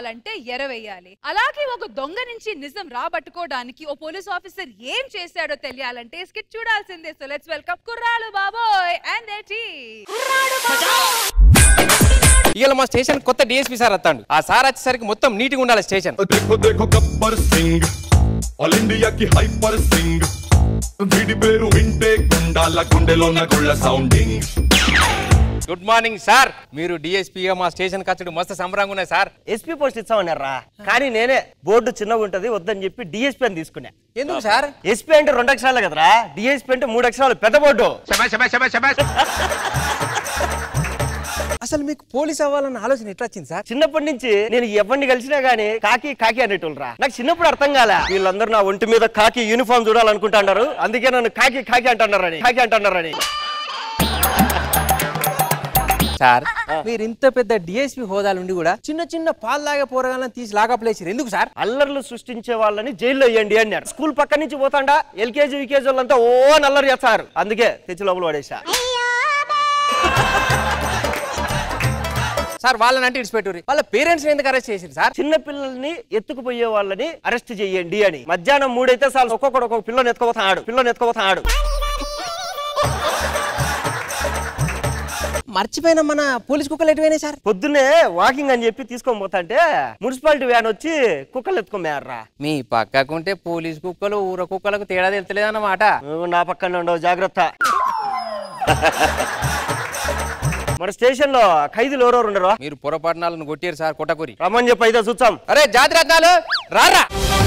కావాలంటే ఎరవేయాలి అలాగే ఒక దొంగ నుంచి నిజం రాబట్టుకోవడానికి ఓ పోలీస్ ఆఫీసర్ ఏం చేశాడో తెలియాలంటే స్కిట్ చూడాల్సిందే సో లెట్స్ వెల్కమ్ కుర్రాలు బాబోయ్ అండ్ టీ ఇవాళ మా స్టేషన్ కొత్త డిఎస్పీ సార్ వస్తాడు ఆ సార్ వచ్చేసరికి మొత్తం నీట్గా ఉండాలి స్టేషన్ देखो देखो गब्बर सिंह ఆల్ ఇండియా కి హైపర్ సింగ్ వీడి పేరు వింటే గుండాల గుండెలోన గుళ్ళ సౌండింగ్ గుడ్ మార్నింగ్ సార్ మీరు డిఎస్పీగా మా స్టేషన్ కచ్చడు మస్తు సంబరంగా ఉన్నాయి సార్ ఎస్పీ పోస్ట్ ఇస్తామన్నారా కానీ నేనే బోర్డు చిన్నగా ఉంటది వద్దని చెప్పి డిఎస్పీ అని తీసుకున్నా ఎందుకు సార్ ఎస్పీ అంటే రెండు అక్షరాలు కదరా డిఎస్పీ అంటే మూడు అక్షరాలు పెద్ద బోర్డు అసలు మీకు పోలీస్ అవ్వాలన్న ఆలోచన ఎట్లా వచ్చింది సార్ చిన్నప్పటి నుంచి నేను ఎవరిని కలిసినా గానీ కాకి కాకి అనేటోళ్ళరా నాకు చిన్నప్పుడు అర్థం కాలే వీళ్ళందరూ నా ఒంటి మీద కాకి యూనిఫామ్ చూడాలనుకుంటున్నారు అందుకే నన్ను కాకి కాకి అంటున్నారని కాకి అంటున్నారని సార్ మీరు ఇంత పెద్ద డిఎస్పీ హోదాలు ఉండి కూడా చిన్న చిన్న పాలు లాగా పోరగాలని తీసి లాగప్లేసారు ఎందుకు సార్ అల్లర్లు సృష్టించే వాళ్ళని జైల్లో వేయండి అన్నారు స్కూల్ పక్క నుంచి పోతాండా ఎల్కేజీ యూకేజీ వాళ్ళంతా ఓ నల్లరు చేస్తారు అందుకే తెచ్చి లోపల పడేసా సార్ వాళ్ళని అంటే ఇడిచిపెట్టుర్రి వాళ్ళ పేరెంట్స్ ఎందుకు అరెస్ట్ చేసారు సార్ చిన్న పిల్లల్ని ఎత్తుకుపోయే వాళ్ళని అరెస్ట్ చెయ్యండి అని మధ్యాహ్నం మూడైతే చాలు ఒక్కొక్కడు ఒక్కొక్క పిల్లని ఎత్తుకోపోతాడు పిల్లని ఎత్తుకోపోతాడు మర్చిపోయిన మన పోలీస్ కుక్కలు ఎటువైనాయి సార్ పొద్దున్నే వాకింగ్ అని చెప్పి తీసుకొని పోతాంటే మున్సిపాలిటీ వ్యాన్ వచ్చి కుక్కలు ఎత్తుకోమేర్రా మీ పక్కకుంటే పోలీస్ కుక్కలు ఊర కుక్కలకు తేడా తెలుతలేదు అన్నమాట నువ్వు నా పక్కన ఉండవు జాగ్రత్త మన స్టేషన్ లో ఖైదీలు ఎవరెవరు ఉండరు మీరు పొరపాటునాలను కొట్టారు సార్ కొట్టకూరి రమ్మని చెప్పి అయితే చూస్తాం అరే జాతి రత్నాలు రారా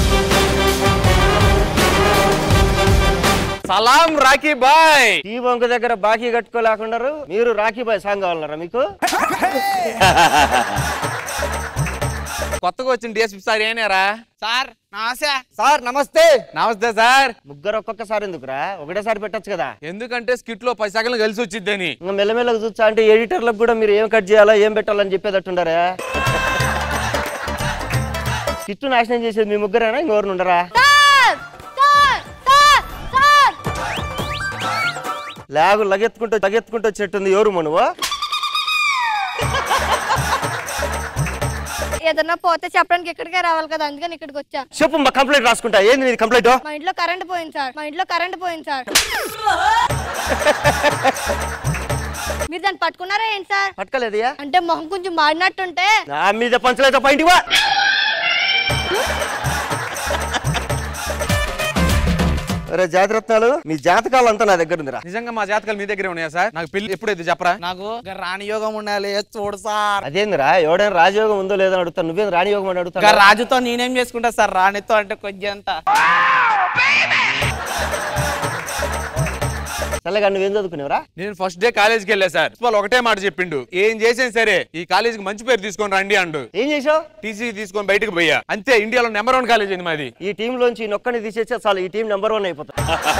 సలాం రాకీ బాయ్ టీ బొంక దగ్గర బాకీ కట్టుకోలేకున్నారు మీరు రాఖీ బాయ్ సాంగ్ కావాలరా మీకు కొత్తగా వచ్చిన డిఎస్పీ సార్ ఏనారా సార్ నమస్తే సార్ నమస్తే నమస్తే సార్ ముగ్గురు ఒక్కొక్కసారి ఎందుకురా ఒకటేసారి పెట్టొచ్చు కదా ఎందుకంటే స్కిట్ లో పది సెకండ్లు కలిసి వచ్చిద్దని ఇంకా మెల్లమెల్లగా చూసా అంటే ఎడిటర్లకు కూడా మీరు ఏం కట్ చేయాలా ఏం పెట్టాలని చెప్పేటట్టుండరా కిట్టు నాశనం చేసేది మీ ముగ్గురేనా ఇంకెవరు ఉండరా లాగు లగెత్తుకుంటూ లగెత్తుకుంటూ వచ్చేట్టుంది ఎవరు మనవు ఏదన్నా పోతే చెప్పడానికి ఇక్కడికే రావాలి కదా అందుకని ఇక్కడికి వచ్చా చెప్పు మా కంప్లైంట్ రాసుకుంటా ఏంది నీది కంప్లైంట్ మా ఇంట్లో కరెంట్ పోయింది సార్ మా ఇంట్లో కరెంట్ పోయింది సార్ మీరు దాన్ని పట్టుకున్నారా ఏంటి సార్ పట్టుకోలేదయ్యా అంటే మొహం కొంచెం మాడినట్టుంటే నా మీద పంచలేదా పాయింట్ వా అరే జాతిరత్నాలు మీ జాతకాలు అంతా నా దగ్గర ఉందిరా నిజంగా మా జాతకాలు మీ దగ్గరే ఉన్నాయా సార్ నాకు పెళ్లి ఎప్పుడైతే చెప్పరా నాకు ఇంకా రాణి యోగం ఉండాలి చూడు సార్ అదేందిరా ఎవడైనా రాజయోగం ఉందో లేదో అని అడుగుతాను నువ్వేం రాణియోగం అని ఇంకా అడుగుతాను రాజుతో నేనేం చేసుకుంటా సార్ రాణితో అంటే కొంచెం అంత చల్లగా నువ్వేం చదువుకునేవరా నేను ఫస్ట్ డే కాలేజీకి వెళ్ళా సార్ ప్రిన్సిపాల్ ఒకటే మాట చెప్పిండు ఏం చేసేది సరే ఈ కాలేజీకి మంచి పేరు తీసుకొని రండి అండు ఏం చేసావు టీసీ తీసుకొని బయటకు పోయా అంతే ఇండియాలో నెంబర్ వన్ కాలేజ్ అండి మాది ఈ టీం లోంచి నొక్కని తీసేస్తే చాలు ఈ టీం నెంబర్ వన్ అయిపోతుంది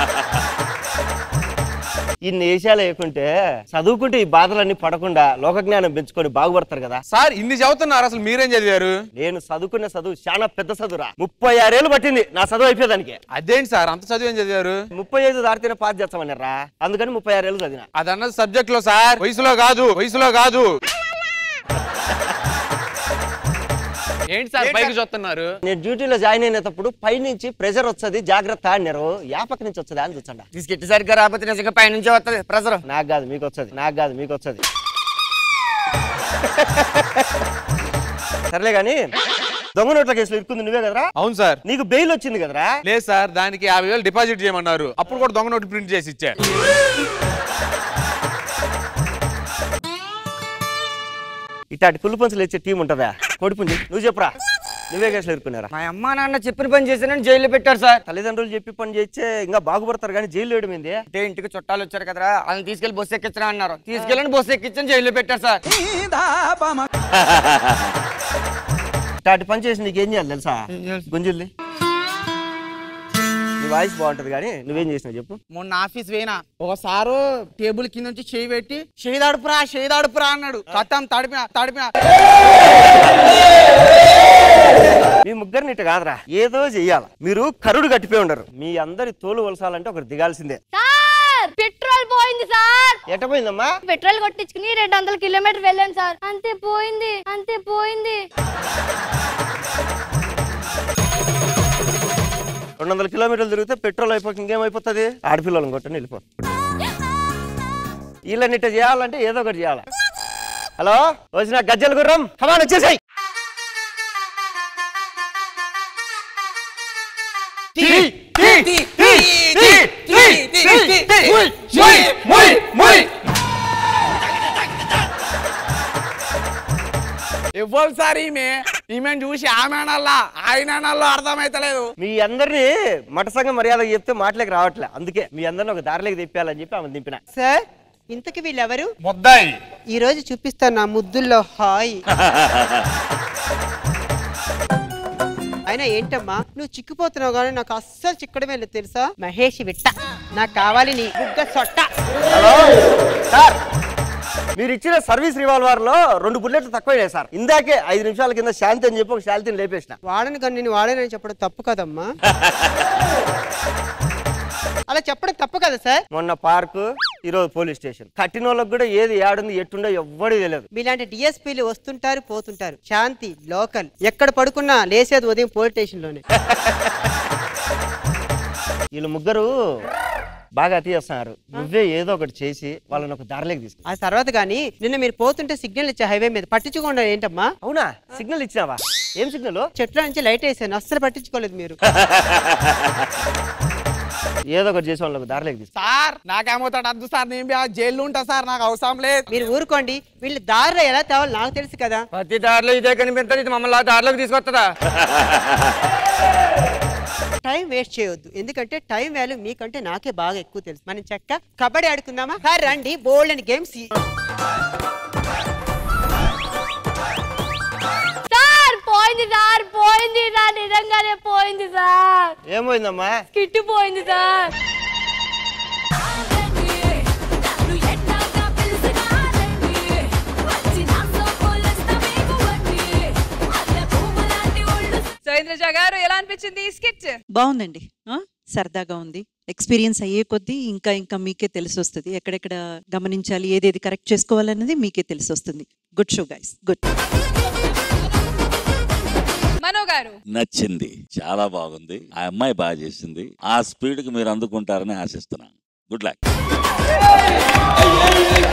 ఇన్ని ఏషాలు వేయకుంటే చదువుకుంటే ఈ బాధలన్నీ పడకుండా లోకజ్ఞానం పెంచుకొని బాగుపడతారు కదా సార్ ఇన్ని చదువుతున్నారు అసలు మీరేం చదివారు నేను చదువుకున్న చదువు చాలా పెద్ద చదువురా ముప్పై ఆరేళ్ళు పట్టింది నా చదువు అయిపోయేదానికి అదేంటి సార్ అంత చదువు ఏం చదివారు ముప్పై ఐదు దాటితేనే పాస్ చేస్తామన్నారా అందుకని ముప్పై ఆరేళ్ళు చదివిన అది అన్నది సబ్జెక్ట్ లో సార్ వయసులో కాదు వయసులో కాదు ఏంటి సార్ పైకి చూస్తున్నారు నేను డ్యూటీలో జాయిన్ అయినప్పుడు పై నుంచి ప్రెజర్ వస్తుంది జాగ్రత్త అన్నారు యాపక నుంచి వస్తుంది అని చూచండి బిస్కెట్ సరిగ్గా రాకపోతే నిజంగా పైనుంచే వస్తుంది ప్రెజర్ నాకు కాదు మీకు వస్తుంది నాకు కాదు మీకు వస్తుంది సర్లే కానీ దొంగ నోట్ల కేసులో ఇరుక్కుంది నువ్వే కదరా అవును సార్ నీకు బెయిల్ వచ్చింది కదరా లేదు సార్ దానికి యాభై వేలు డిపాజిట్ చేయమన్నారు అప్పుడు కూడా దొంగ నోట్లు ప్రింట్ చేసి ఇచ్చా ఇట్లాంటి పుల్లు పంచులు ఇచ్చే టీం ఉంటుందా కొడుపుంది నువ్వు చెప్పురా నువ్వే కేసులో ఇరుక్కున్నారా మా అమ్మ నాన్న చెప్పిన పని చేశానని జైల్లో పెట్టారు సార్ తల్లిదండ్రులు చెప్పి పని చేస్తే ఇంకా బాగుపడతారు కానీ జైలు వేయడం ఏంది అంటే ఇంటికి చుట్టాలు వచ్చారు కదరా వాళ్ళని తీసుకెళ్లి బస్సు ఎక్కించరా అన్నారు తీసుకెళ్ళని బస్సు ఎక్కించని జైల్లో పెట్టారు సార్ ఇట్లాంటి పని చేసి నీకేం చేయాలి తెలుసా గుంజిల్ది నీ వాయిస్ బాగుంటది కానీ నువ్వేం చేసినావు చెప్పు మొన్న ఆఫీస్ పోయినా ఒకసారు టేబుల్ కింద నుంచి చేయి పెట్టి చేయి తడుపురా చేయి తడుపురా అన్నాడు కథం తడిపిన తడిపిన మీ ముగ్గురిని ఇట్ట కాదురా ఏదో చెయ్యాలి మీరు కరుడు కట్టిపోయి ఉండరు మీ అందరి తోలు వలసాలంటే ఒకరు దిగాల్సిందే సార్ సార్ పెట్రోల్ పోయింది సార్ ఎట్ట పోయిందమ్మా పెట్రోల్ కొట్టించుకుని రెండు వందల కిలోమీటర్ వెళ్ళాను సార్ అంతే పోయింది అంతే పోయింది రెండు వందల కిలోమీటర్లు తిరిగితే పెట్రోల్ అయిపోక ఇంకేమైపోతుంది ఆడపిల్లలను కొట్టని వెళ్ళిపో వీళ్ళని ఇట్ట చేయాలంటే ఏదో ఒకటి చేయాలి హలో వచ్చిన గజ్జల గుర్రం కమాన్ వచ్చేసాయి ఇవ్వాలి సార్ ఈమె ఈమెను చూసి ఆమె అనాలా ఆయన అనాలో అర్థమైతలేదు మీ అందరినీ మటసంగ మర్యాద చెప్తే మాటలేక రావట్లే అందుకే మీ అందరిని ఒక దారిలోకి తిప్పాలని చెప్పి ఆమె దింపిన సార్ ఇంతకి వీళ్ళెవరు ముద్దాయి ఈ రోజు చూపిస్తాను నా ముద్దుల్లో హాయ్ అయినా ఏంటమ్మా నువ్వు చిక్కిపోతున్నావు కానీ నాకు అస్సలు చిక్కడమే లేదు తెలుసా మహేష్ విట్ట నాకు కావాలి నీ బుగ్గ సొట్ట హలో సార్ మీరు ఇచ్చిన సర్వీస్ రివాల్వర్ లో రెండు బుల్లెట్లు తక్కువ సార్ ఇందాకే ఐదు నిమిషాల కింద శాంతి అని చెప్పి ఒక శాంతిని లేపేసిన వాడని కానీ నేను వాడనని చెప్పడం తప్పు కదమ్మా అలా చెప్పడం తప్పు కదా సార్ మొన్న పార్కు ఈరోజు పోలీస్ స్టేషన్ కట్టిన వాళ్ళకి కూడా ఏది ఏడుంది ఎట్టుండో ఎవ్వడూ తెలియదు మీలాంటి డిఎస్పీలు వస్తుంటారు పోతుంటారు శాంతి లోకల్ ఎక్కడ పడుకున్నా లేసేది ఉదయం పోలీస్ స్టేషన్ లోనే వీళ్ళు ముగ్గురు బాగా అతి చేస్తున్నారు నువ్వే ఏదో ఒకటి చేసి వాళ్ళని ఒక దారిలోకి తీసుకు ఆ తర్వాత కానీ నిన్న మీరు పోతుంటే సిగ్నల్ ఇచ్చే హైవే మీద పట్టించుకోండి ఏంటమ్మా అవునా సిగ్నల్ ఇచ్చినావా ఏం సిగ్నల్ చెట్ల నుంచి లైట్ వేసాను అస్సలు పట్టించుకోలేదు మీరు ఏదో ఒకటి చేసి వాళ్ళని ఒక దారిలోకి తీసుకు సార్ నాకేమవుతాడు అద్దు సార్ నేను బి ఆ జైల్లో ఉంటా సార్ నాకు అవసరం లేదు మీరు ఊరుకోండి వీళ్ళు దారిలో ఎలా తేవాలో నాకు తెలుసు కదా ప్రతి దారిలో ఇదే కనిపిస్తుంది ఇది మమ్మల్ని ఆ దారిలోకి తీసుకొస్తుందా టైం వేస్ట్ చేయొద్దు ఎందుకంటే టైం వాల్యూ మీకంటే నాకే బాగా ఎక్కువ తెలుసు మనం చక్క కబడ్డీ ఆడుకుందామా సార్ రండి బోల్డ్ అండ్ గేమ్స్ సార్ పోయింది సార్ పోయింది సార్ నిజంగానే పోయింది సార్ ఏమైందమ్మా కిట్టు పోయింది సార్ సో ఇంద్రజ గారు ఎలా అనిపించింది ఈ స్కిట్ బాగుందండి ఆ? సరదాగా ఉంది ఎక్స్పీరియన్స్ అయ్యే కొద్దీ ఇంకా ఇంకా మీకే తెలిసి వస్తుంది ఎక్కడెక్కడ గమనించాలి ఏదేది కరెక్ట్ చేసుకోవాలన్నది మీకే తెలిసి వస్తుంది good show guys good Mano garu నచ్చింది చాలా బాగుంది ఆ అమ్మాయి బాగా చేసింది ఆ స్పీడ్ కి మీరు అందుకుంటారని ఆశిస్తున్నాను గుడ్ లక్